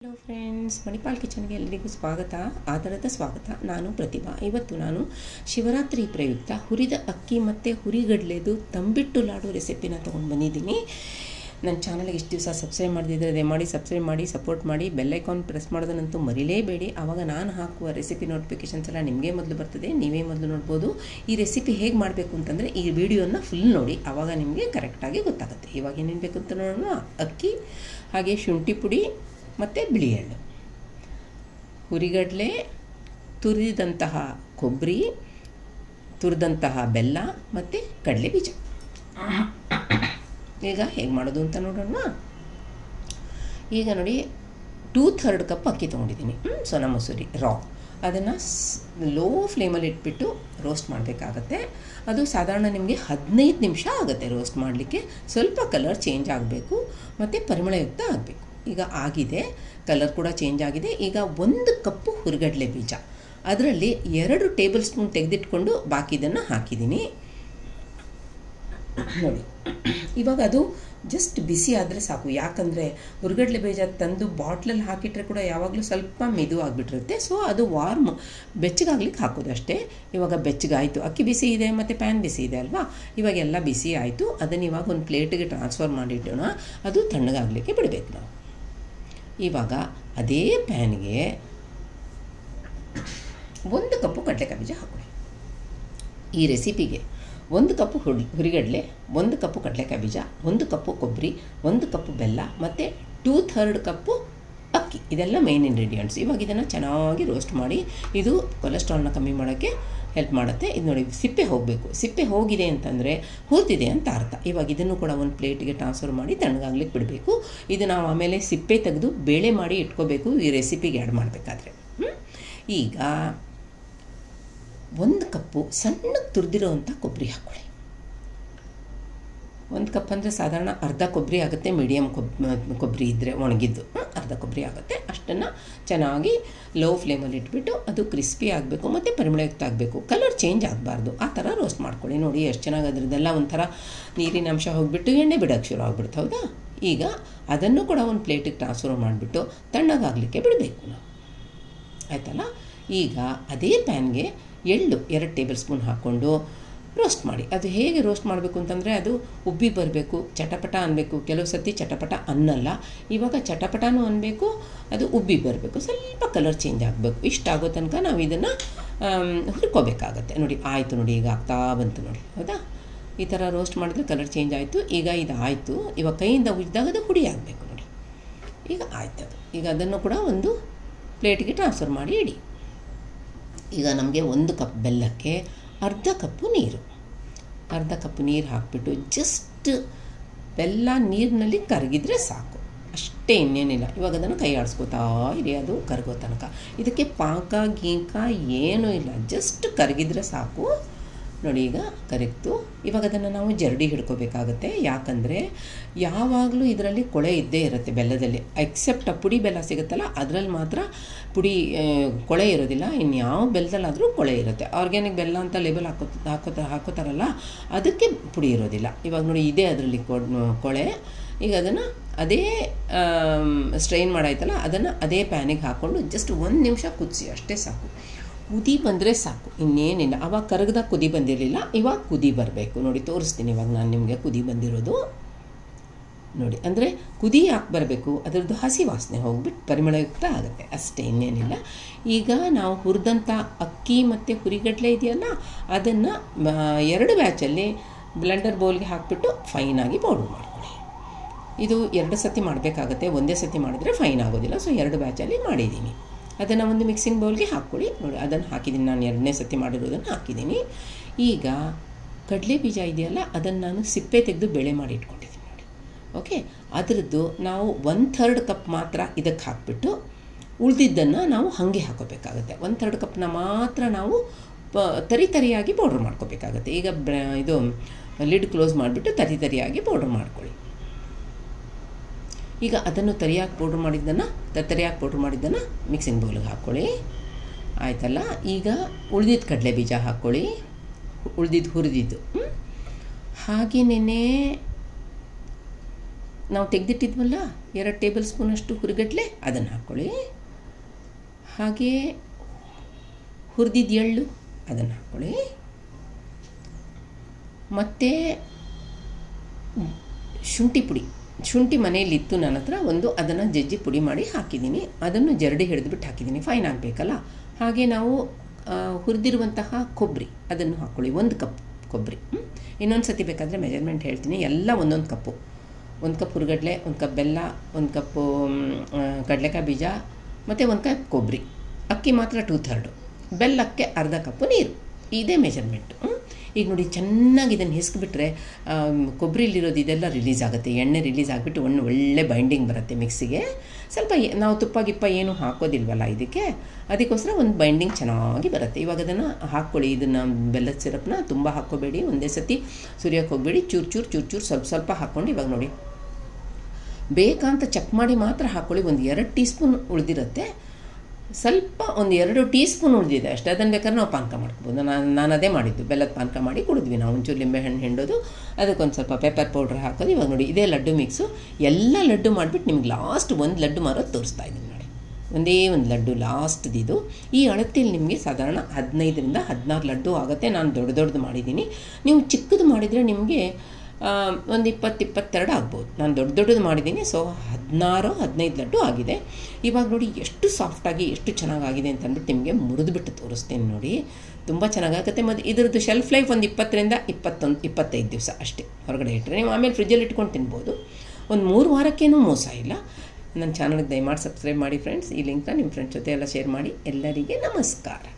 hello friends Manipal ಕಿಚನ್ಗೆ ಎಲ್ಲರಿಗೂ ಸ್ವಾಗತ ಆಧಾರದ ಸ್ವಾಗತ ನಾನು ಪ್ರತಿಭಾ ಇವತ್ತು ನಾನು ಶಿವರಾತ್ರಿ ಪ್ರಯುಕ್ತ ಹುರಿದ ಅಕ್ಕಿ ಮತ್ತು ಹುರಿಗಡ್ಲೆದು ತಂಬಿಟ್ಟು ಲಾಡು ರೆಸಿಪಿನ ತೊಗೊಂಡು ಬಂದಿದ್ದೀನಿ ನನ್ನ ಚಾನಲ್ಗೆ ಇಷ್ಟು ದಿವಸ ಸಬ್ಸ್ಕ್ರೈಬ್ ಮಾಡದಿದ್ದರೆ ದಯಮಾಡಿ ಸಬ್ಸ್ಕ್ರೈಬ್ ಮಾಡಿ ಸಪೋರ್ಟ್ ಮಾಡಿ ಬೆಲ್ಲೈಕಾನ್ ಪ್ರೆಸ್ ಮಾಡೋದನ್ನಂತೂ ಮರಿಲೇಬೇಡಿ ಆವಾಗ ನಾನು ಹಾಕುವ ರೆಸಿಪಿ ನೋಟಿಫಿಕೇಷನ್ಸ್ ಎಲ್ಲ ನಿಮಗೆ ಮೊದಲು ಬರ್ತದೆ ನೀವೇ ಮೊದಲು ನೋಡ್ಬೋದು ಈ ರೆಸಿಪಿ ಹೇಗೆ ಮಾಡಬೇಕು ಅಂತಂದರೆ ಈ ವಿಡಿಯೋನ ಫುಲ್ ನೋಡಿ ಆವಾಗ ನಿಮಗೆ ಕರೆಕ್ಟಾಗಿ ಗೊತ್ತಾಗುತ್ತೆ ಇವಾಗ ಏನೇನು ಬೇಕು ಅಂತ ನೋಡೋಣ ಅಕ್ಕಿ ಹಾಗೆ ಶುಂಠಿ ಪುಡಿ ಮತ್ತು ಬಿಳಿ ಎಳ್ಳು ಹುರಿಗಡಲೆ ತುರಿದಂತಹ ಕೊಬ್ಬರಿ ತುರಿದಂತಹ ಬೆಲ್ಲ ಮತ್ತು ಕಡಲೆ ಬೀಜ ಈಗ ಹೇಗೆ ಮಾಡೋದು ಅಂತ ನೋಡೋಣ ಈಗ ನೋಡಿ ಟೂ ಥರ್ಡ್ ಕಪ್ ಅಕ್ಕಿ ತೊಗೊಂಡಿದ್ದೀನಿ ಸೋನಾ ಮಸೂರಿ ರಾ ಅದನ್ನು ಲೋ ಫ್ಲೇಮಲ್ಲಿ ಇಟ್ಬಿಟ್ಟು ರೋಸ್ಟ್ ಮಾಡಬೇಕಾಗತ್ತೆ ಅದು ಸಾಧಾರಣ ನಿಮಗೆ ಹದಿನೈದು ನಿಮಿಷ ಆಗುತ್ತೆ ರೋಸ್ಟ್ ಮಾಡಲಿಕ್ಕೆ ಸ್ವಲ್ಪ ಕಲರ್ ಚೇಂಜ್ ಆಗಬೇಕು ಮತ್ತು ಪರಿಮಳಯುಕ್ತ ಆಗಬೇಕು ಈಗ ಆಗಿದೆ ಕಲರ್ ಕೂಡ ಚೇಂಜ್ ಆಗಿದೆ ಈಗ ಒಂದು ಕಪ್ಪು ಹುರಿಗಡಲೆ ಬೀಜ ಅದರಲ್ಲಿ ಎರಡು ಟೇಬಲ್ ಸ್ಪೂನ್ ತೆಗೆದಿಟ್ಕೊಂಡು ಬಾಕಿದನ್ನು ಹಾಕಿದ್ದೀನಿ ನೋಡಿ ಇವಾಗ ಅದು ಜಸ್ಟ್ ಬಿಸಿ ಆದರೆ ಸಾಕು ಯಾಕಂದರೆ ಹುರುಗಡ್ಲೆ ಬೀಜ ತಂದು ಬಾಟ್ಲಲ್ಲಿ ಹಾಕಿಟ್ರೆ ಕೂಡ ಯಾವಾಗಲೂ ಸ್ವಲ್ಪ ಮೆದು ಆಗಿಬಿಟ್ಟಿರುತ್ತೆ ಸೊ ಅದು ವಾರ್ಮ್ ಬೆಚ್ಚಗಾಗ್ಲಿಕ್ಕೆ ಹಾಕೋದು ಅಷ್ಟೇ ಇವಾಗ ಬೆಚ್ಚಗಾಯಿತು ಅಕ್ಕಿ ಬಿಸಿ ಇದೆ ಮತ್ತು ಪ್ಯಾನ್ ಬಿಸಿ ಇದೆ ಅಲ್ವಾ ಇವಾಗ ಎಲ್ಲ ಬಿಸಿ ಆಯಿತು ಅದನ್ನು ಇವಾಗ ಒಂದು ಪ್ಲೇಟಿಗೆ ಟ್ರಾನ್ಸ್ಫರ್ ಮಾಡಿಟ್ಟೋಣ ಅದು ತಣ್ಣಗಾಗಲಿಕ್ಕೆ ಬಿಡಬೇಕು ನಾವು ಇವಾಗ ಅದೇ ಪ್ಯಾನ್ಗೆ ಒಂದು ಕಪ್ಪು ಕಡಲೆಕಾಯಿ ಬೀಜ ಹಾಕೊಳ್ಳಿ ಈ ರೆಸಿಪಿಗೆ ಒಂದು ಕಪ್ಪು ಹುಡಿ ಹುರಿಗಡಲೆ ಒಂದು ಕಪ್ಪು ಕಡಲೆಕಾಯಿ ಬೀಜ ಒಂದು ಕಪ್ಪು ಕೊಬ್ಬರಿ ಒಂದು ಕಪ್ಪು ಬೆಲ್ಲ ಮತ್ತು ಟೂ ಥರ್ಡ್ ಕಪ್ಪು ಅಕ್ಕಿ ಇದೆಲ್ಲ ಮೇನ್ ಇಂಗ್ರೀಡಿಯೆಂಟ್ಸ್ ಇವಾಗ ಇದನ್ನು ಚೆನ್ನಾಗಿ ರೋಸ್ಟ್ ಮಾಡಿ ಇದು ಕೊಲೆಸ್ಟ್ರಾಲ್ನ ಕಮ್ಮಿ ಮಾಡೋಕ್ಕೆ ಹೆಲ್ಪ್ ಮಾಡುತ್ತೆ ಇದು ನೋಡಿ ಸಿಪ್ಪೆ ಹೋಗಬೇಕು ಸಿಪ್ಪೆ ಹೋಗಿದೆ ಅಂತಂದರೆ ಹುರಿದಿದೆ ಅಂತ ಅರ್ಥ ಇವಾಗ ಇದನ್ನು ಕೂಡ ಒಂದು ಪ್ಲೇಟಿಗೆ ಟ್ರಾನ್ಸ್ಫರ್ ಮಾಡಿ ತಣ್ಣಗಾಗ್ಲಿಕ್ಕೆ ಬಿಡಬೇಕು ಇದು ನಾವು ಆಮೇಲೆ ಸಿಪ್ಪೆ ತೆಗೆದು ಬೇಳೆ ಮಾಡಿ ಇಟ್ಕೋಬೇಕು ಈ ರೆಸಿಪಿಗೆ ಆ್ಯಡ್ ಮಾಡಬೇಕಾದ್ರೆ ಈಗ ಒಂದು ಕಪ್ಪು ಸಣ್ಣಗೆ ತುರಿದಿರೋವಂಥ ಕೊಬ್ಬರಿ ಹಾಕ್ಕೊಳ್ಳಿ ಒಂದು ಕಪ್ ಅಂದರೆ ಸಾಧಾರಣ ಅರ್ಧ ಕೊಬ್ಬರಿ ಆಗುತ್ತೆ ಮೀಡಿಯಮ್ ಕೊಬ್ ಕೊಬ್ಬರಿ ಇದ್ದರೆ ಒಣಗಿದ್ದು ಅರ್ಧ ಕೊಬ್ಬರಿ ಆಗುತ್ತೆ ಅಷ್ಟನ್ನು ಚೆನ್ನಾಗಿ ಲೋ ಫ್ಲೇಮಲ್ಲಿ ಇಟ್ಬಿಟ್ಟು ಅದು ಕ್ರಿಸ್ಪಿ ಆಗಬೇಕು ಮತ್ತು ಪರಿಮಳಯುಕ್ತ ಆಗಬೇಕು ಕಲರ್ ಚೇಂಜ್ ಆಗಬಾರ್ದು ಆ ಥರ ರೋಸ್ಟ್ ಮಾಡ್ಕೊಳ್ಳಿ ನೋಡಿ ಎಷ್ಟು ಚೆನ್ನಾಗಿ ಅದರದ್ದೆಲ್ಲ ಒಂಥರ ನೀರಿನ ಅಂಶ ಹೋಗಿಬಿಟ್ಟು ಎಣ್ಣೆ ಬಿಡೋಕ್ಕೆ ಶುರು ಆಗ್ಬಿಡ್ತು ಹೌದಾ ಈಗ ಅದನ್ನು ಕೂಡ ಒಂದು ಪ್ಲೇಟಿಗೆ ಟ್ರಾನ್ಸ್ಫರ್ ಮಾಡಿಬಿಟ್ಟು ತಣ್ಣಗಾಗಲಿಕ್ಕೆ ಬಿಡಬೇಕು ನಾವು ಆಯ್ತಲ್ಲ ಈಗ ಅದೇ ಪ್ಯಾನ್ಗೆ ಎಳ್ಳು ಎರಡು ಟೇಬಲ್ ಸ್ಪೂನ್ ಹಾಕ್ಕೊಂಡು ರೋಸ್ಟ್ ಮಾಡಿ ಅದು ಹೇಗೆ ರೋಸ್ಟ್ ಮಾಡಬೇಕು ಅಂತಂದರೆ ಅದು ಉಬ್ಬಿ ಬರಬೇಕು ಚಟಪಟ ಅನ್ನಬೇಕು ಕೆಲವು ಸತಿ ಚಟಪಟ ಅನ್ನಲ್ಲ ಇವಾಗ ಚಟಪಟನೂ ಅನ್ನಬೇಕು ಅದು ಉಬ್ಬಿ ಬರಬೇಕು ಸ್ವಲ್ಪ ಕಲರ್ ಚೇಂಜ್ ಆಗಬೇಕು ಇಷ್ಟ ಆಗೋ ತನಕ ನಾವು ಇದನ್ನು ಹುರ್ಕೋಬೇಕಾಗತ್ತೆ ನೋಡಿ ಆಯಿತು ನೋಡಿ ಈಗ ಆಗ್ತಾ ಬಂತು ನೋಡಿ ಹೌದಾ ಈ ಥರ ರೋಸ್ಟ್ ಮಾಡಿದ್ರೆ ಕಲರ್ ಚೇಂಜ್ ಆಯಿತು ಈಗ ಇದು ಆಯಿತು ಇವಾಗ ಕೈಯಿಂದ ಉಜ್ಜಿದಾಗ ಅದು ಹುಡಿ ಆಗಬೇಕು ನೋಡಿ ಈಗ ಆಯ್ತು ಅದು ಈಗ ಅದನ್ನು ಕೂಡ ಒಂದು ಪ್ಲೇಟಿಗೆ ಟ್ರಾನ್ಸ್ಫರ್ ಮಾಡಿ ಇಡಿ ಈಗ ನಮಗೆ ಒಂದು ಕಪ್ ಬೆಲ್ಲಕ್ಕೆ ಅರ್ಧ ಕಪ್ಪು ನೀರು ಅರ್ಧ ಕಪ್ಪು ನೀರು ಹಾಕಿಬಿಟ್ಟು ಜಸ್ಟ್ ಬೆಲ್ಲ ನೀರಿನಲ್ಲಿ ಕರಗಿದ್ರೆ ಸಾಕು ಅಷ್ಟೇ ಇನ್ನೇನಿಲ್ಲ ಇವಾಗ ಅದನ್ನು ಕೈ ಆಡಿಸ್ಕೋತಾ ಇರಿ ಅದು ಕರಗೋ ತನಕ ಇದಕ್ಕೆ ಪಾಕ ಗೀಕ ಏನೂ ಇಲ್ಲ ಜಸ್ಟ್ ಕರಗಿದ್ರೆ ಸಾಕು ನೋಡಿ ಈಗ ಕರಗ್ತು ಇವಾಗ ಅದನ್ನು ನಾವು ಜರಡಿ ಹಿಡ್ಕೋಬೇಕಾಗತ್ತೆ ಯಾಕಂದರೆ ಯಾವಾಗಲೂ ಇದರಲ್ಲಿ ಕೊಳೆ ಇದ್ದೇ ಇರುತ್ತೆ ಬೆಲ್ಲದಲ್ಲಿ ಎಕ್ಸೆಪ್ಟ್ ಆ ಪುಡಿ ಬೆಲ್ಲ ಸಿಗುತ್ತಲ್ಲ ಅದರಲ್ಲಿ ಮಾತ್ರ ಪುಡಿ ಕೊಳೆ ಇರೋದಿಲ್ಲ ಇನ್ಯಾವ ಬೆಲ್ಲದಲ್ಲಾದರೂ ಕೊಳೆ ಇರುತ್ತೆ ಆರ್ಗ್ಯಾನಿಕ್ ಬೆಲ್ಲ ಅಂತ ಲೇಬಲ್ ಹಾಕೋ ಹಾಕೋತ ಹಾಕೋತಾರಲ್ಲ ಅದಕ್ಕೆ ಪುಡಿ ಇರೋದಿಲ್ಲ ಇವಾಗ ನೋಡಿ ಇದೆ ಅದರಲ್ಲಿ ಕೊಳೆ ಈಗ ಅದನ್ನು ಅದೇ ಸ್ಟ್ರೈನ್ ಮಾಡಾಯ್ತಲ್ಲ ಅದನ್ನು ಅದೇ ಪ್ಯಾನಿಗೆ ಹಾಕ್ಕೊಂಡು ಜಸ್ಟ್ ಒಂದು ನಿಮಿಷ ಕುದಿಸಿ ಅಷ್ಟೇ ಸಾಕು ಕುದಿ ಬಂದರೆ ಸಾಕು ಇನ್ನೇನಿಲ್ಲ ಅವಾಗ ಕರಗದಾಗ ಕುದಿ ಬಂದಿರಲಿಲ್ಲ ಇವಾಗ ಕುದಿ ಬರಬೇಕು ನೋಡಿ ತೋರಿಸ್ತೀನಿ ಇವಾಗ ನಾನು ನಿಮಗೆ ಕುದಿ ಬಂದಿರೋದು ನೋಡಿ ಅಂದರೆ ಕುದಿ ಯಾಕೆ ಬರಬೇಕು ಅದರದ್ದು ಹಸಿ ವಾಸನೆ ಹೋಗ್ಬಿಟ್ಟು ಪರಿಮಳಯುಕ್ತ ಆಗುತ್ತೆ ಅಷ್ಟೇ ಇನ್ನೇನಿಲ್ಲ ಈಗ ನಾವು ಹುರಿದಂಥ ಅಕ್ಕಿ ಮತ್ತು ಹುರಿಗಡಲೆ ಇದೆಯಲ್ಲ ಅದನ್ನು ಎರಡು ಬ್ಯಾಚಲ್ಲಿ ಬ್ಲೆಂಡರ್ ಬೌಲ್ಗೆ ಹಾಕಿಬಿಟ್ಟು ಫೈನಾಗಿ ಪೌಡ್ರ್ ಮಾಡ್ಕೊಳ್ಳಿ ಇದು ಎರಡು ಸತಿ ಮಾಡಬೇಕಾಗತ್ತೆ ಒಂದೇ ಸತಿ ಮಾಡಿದರೆ ಫೈನ್ ಆಗೋದಿಲ್ಲ ಸೊ ಎರಡು ಬ್ಯಾಚಲ್ಲಿ ಮಾಡಿದ್ದೀನಿ ಅದನ್ನು ಒಂದು ಮಿಕ್ಸಿಂಗ್ ಬೌಲ್ಗೆ ಹಾಕ್ಕೊಳ್ಳಿ ನೋಡಿ ಅದನ್ನು ಹಾಕಿದ್ದೀನಿ ನಾನು ಎರಡನೇ ಸತಿ ಮಾಡಿರೋದನ್ನು ಹಾಕಿದ್ದೀನಿ ಈಗ ಕಡಲೆ ಬೀಜ ಇದೆಯಲ್ಲ ಅದನ್ನು ನಾನು ಸಿಪ್ಪೆ ತೆಗೆದು ಬೆಳೆ ಮಾಡಿ ಇಟ್ಕೊಂಡಿದ್ದೀನಿ ನೋಡಿ ಓಕೆ ಅದರದ್ದು ನಾವು ಒನ್ ಥರ್ಡ್ ಕಪ್ ಮಾತ್ರ ಇದಕ್ಕೆ ಹಾಕ್ಬಿಟ್ಟು ಉಳಿದಿದ್ದನ್ನು ನಾವು ಹಾಗೆ ಹಾಕೋಬೇಕಾಗತ್ತೆ ಒನ್ ಥರ್ಡ್ ಕಪ್ನ ಮಾತ್ರ ನಾವು ಪ ತರಿ ತರಿಯಾಗಿ ಪೌಡ್ರ್ ಮಾಡ್ಕೋಬೇಕಾಗತ್ತೆ ಈಗ ಇದು ಲಿಡ್ ಕ್ಲೋಸ್ ಮಾಡಿಬಿಟ್ಟು ತರಿ ತರಿಯಾಗಿ ಪೌಡ್ರ್ ಮಾಡ್ಕೊಳ್ಳಿ ಈಗ ಅದನ್ನು ತರಿಯಾಗಿ ಪೌಡ್ರ್ ಮಾಡಿದ್ದನ್ನು ತರಿಯಾಗಿ ಪೌಡ್ರ್ ಮಾಡಿದ್ದನ್ನು ಮಿಕ್ಸಿಂಗ್ ಬೌಲ್ಗೆ ಹಾಕ್ಕೊಳ್ಳಿ ಆಯ್ತಲ್ಲ ಈಗ ಉಳಿದಿದ್ದು ಕಡಲೆ ಬೀಜ ಹಾಕ್ಕೊಳ್ಳಿ ಉಳಿದಿದ್ದು ಹುರಿದಿದ್ದು ಹಾಗೆಯೇ ನಾವು ತೆಗೆದಿಟ್ಟಿದ್ವಲ್ಲ ಎರಡು ಟೇಬಲ್ ಸ್ಪೂನಷ್ಟು ಹುರಿಗಡ್ಲೆ ಅದನ್ನು ಹಾಕ್ಕೊಳ್ಳಿ ಹಾಗೆ ಹುರಿದಿದ್ದ ಎಳ್ಳು ಅದನ್ನು ಹಾಕ್ಕೊಳ್ಳಿ ಮತ್ತು ಶುಂಠಿ ಪುಡಿ ಶುಂಠಿ ಮನೆಯಲ್ಲಿತ್ತು ನನ್ನ ಹತ್ರ ಒಂದು ಅದನ್ನು ಜಜ್ಜಿ ಪುಡಿ ಮಾಡಿ ಹಾಕಿದ್ದೀನಿ ಅದನ್ನು ಜರಡಿ ಹಿಡಿದ್ಬಿಟ್ಟು ಹಾಕಿದ್ದೀನಿ ಫೈನ್ ಆಗಬೇಕಲ್ಲ ಹಾಗೆ ನಾವು ಹುರಿದಿರುವಂತಹ ಕೊಬ್ಬರಿ ಅದನ್ನು ಹಾಕ್ಕೊಳ್ಳಿ ಒಂದು ಕಪ್ ಕೊಬ್ಬರಿ ಇನ್ನೊಂದು ಸತಿ ಬೇಕಾದರೆ ಮೆಜರ್ಮೆಂಟ್ ಹೇಳ್ತೀನಿ ಎಲ್ಲ ಒಂದೊಂದು ಕಪ್ಪು ಒಂದು ಕಪ್ ಹುರುಗಡ್ಲೆ ಒಂದು ಕಪ್ ಬೆಲ್ಲ ಒಂದು ಕಪ್ಪು ಕಡಲೆಕಾಯಿ ಬೀಜ ಮತ್ತು ಒಂದು ಕಪ್ ಕೊಬ್ಬರಿ ಅಕ್ಕಿ ಮಾತ್ರ ಟೂ ಥರ್ಡು ಬೆಲ್ಲಕ್ಕೆ ಅರ್ಧ ಕಪ್ಪು ನೀರು ಇದೇ ಮೆಜರ್ಮೆಂಟು ಈಗ ನೋಡಿ ಚೆನ್ನಾಗಿ ಇದನ್ನು ಹಿಸ್ಕಿಬಿಟ್ರೆ ಕೊಬ್ಬರಿಲಿರೋದು ಇದೆಲ್ಲ ರಿಲೀಸ್ ಆಗುತ್ತೆ ಎಣ್ಣೆ ರಿಲೀಸ್ ಆಗಿಬಿಟ್ಟು ಒಂದು ಒಳ್ಳೆ ಬೈಂಡಿಂಗ್ ಬರುತ್ತೆ ಮಿಕ್ಸಿಗೆ ಸ್ವಲ್ಪ ನಾವು ತುಪ್ಪ ಗಿಪ್ಪ ಏನು ಹಾಕೋದಿಲ್ವಲ್ಲ ಇದಕ್ಕೆ ಅದಕ್ಕೋಸ್ಕರ ಒಂದು ಬೈಂಡಿಂಗ್ ಚೆನ್ನಾಗಿ ಬರುತ್ತೆ ಇವಾಗ ಅದನ್ನು ಹಾಕ್ಕೊಳ್ಳಿ ಇದನ್ನು ಬೆಲ್ಲದ ಸಿರಪ್ನ ತುಂಬ ಹಾಕ್ಕೋಬೇಡಿ ಒಂದೇ ಸತಿ ಸುರಿಯೋಕ್ಕೆ ಹೋಗಬೇಡಿ ಚೂರು ಚೂರು ಚೂರು ಚೂರು ಸ್ವಲ್ಪ ಸ್ವಲ್ಪ ಹಾಕ್ಕೊಂಡು ಇವಾಗ ನೋಡಿ ಬೇಕಂತ ಚೆಕ್ ಮಾಡಿ ಮಾತ್ರ ಹಾಕ್ಕೊಳ್ಳಿ ಒಂದು ಎರಡು ಟೀ ಸ್ಪೂನ್ ಉಳಿದಿರುತ್ತೆ ಸ್ವಲ್ಪ ಒಂದು ಎರಡು ಟೀ ಸ್ಪೂನ್ ಉಳಿದಿದೆ ಅಷ್ಟೇ ಅದನ್ನು ಬೇಕಾದ್ರೆ ನಾವು ಪಾನಕ ಮಾಡ್ಕೋಬೋದು ನಾನು ನಾನು ಅದೇ ಮಾಡಿದ್ದು ಬೆಲ್ಲದ ಪಾನಕ ಮಾಡಿ ಕುಡಿದ್ವಿ ನಾವು ಒಂಚೂರು ಲಿಂಬೆಹಣ್ಣು ಹಿಂಡೋದು ಅದಕ್ಕೊಂದು ಸ್ವಲ್ಪ ಪೆಪ್ಪರ್ ಪೌಡ್ರ್ ಹಾಕೋದು ಇವಾಗ ನೋಡಿ ಇದೇ ಲಡ್ಡು ಮಿಕ್ಸು ಎಲ್ಲ ಲಡ್ಡು ಮಾಡಿಬಿಟ್ಟು ನಿಮ್ಗೆ ಲಾಸ್ಟ್ ಒಂದು ಲಡ್ಡು ಮಾರೋದು ತೋರಿಸ್ತಾ ಇದ್ದೀನಿ ನೋಡಿ ಒಂದೇ ಒಂದು ಲಡ್ಡು ಲಾಸ್ಟ್ದಿದು ಈ ಅಳತೆಯಲ್ಲಿ ನಿಮಗೆ ಸಾಧಾರಣ ಹದಿನೈದರಿಂದ ಹದಿನಾರು ಲಡ್ಡು ಆಗುತ್ತೆ ನಾನು ದೊಡ್ಡ ದೊಡ್ಡದು ಮಾಡಿದ್ದೀನಿ ನೀವು ಚಿಕ್ಕದು ಮಾಡಿದರೆ ನಿಮಗೆ ಒಂದು ಇಪ್ಪತ್ತು ಇಪ್ಪತ್ತೆರಡು ಆಗ್ಬೋದು ನಾನು ದೊಡ್ಡ ದೊಡ್ಡದು ಮಾಡಿದ್ದೀನಿ ಸೊ ಹದಿನಾರು ಹದಿನೈದು ಲಡ್ಡು ಆಗಿದೆ ಇವಾಗ ನೋಡಿ ಎಷ್ಟು ಸಾಫ್ಟಾಗಿ ಎಷ್ಟು ಚೆನ್ನಾಗಾಗಿದೆ ಅಂತ ಅಂದ್ಬಿಟ್ಟು ನಿಮಗೆ ಮುರಿದುಬಿಟ್ಟು ತೋರಿಸ್ತೀನಿ ನೋಡಿ ತುಂಬ ಚೆನ್ನಾಗಾಗುತ್ತೆ ಮತ್ತು ಇದ್ರದ್ದು ಶೆಲ್ಫ್ ಲೈಫ್ ಒಂದು ಇಪ್ಪತ್ತರಿಂದ ಇಪ್ಪತ್ತೊಂದು ಇಪ್ಪತ್ತೈದು ದಿವಸ ಅಷ್ಟೇ ಹೊರಗಡೆ ಇಟ್ಟರೆ ನೀವು ಆಮೇಲೆ ಫ್ರಿಜ್ಜಲ್ಲಿ ಇಟ್ಕೊಂಡು ತಿನ್ಬೋದು ಒಂದು ಮೂರು ವಾರಕ್ಕೇನೂ ಮೋಸ ಇಲ್ಲ ನನ್ನ ಚಾನಲ್ಗೆ ದಯಮಾಡಿ ಸಬ್ಸ್ಕ್ರೈಬ್ ಮಾಡಿ ಫ್ರೆಂಡ್ಸ್ ಈ ಲಿಂಕ್ನ ನಿಮ್ಮ ಫ್ರೆಂಡ್ಸ್ ಜೊತೆ ಎಲ್ಲ ಶೇರ್ ಮಾಡಿ ಎಲ್ಲರಿಗೆ ನಮಸ್ಕಾರ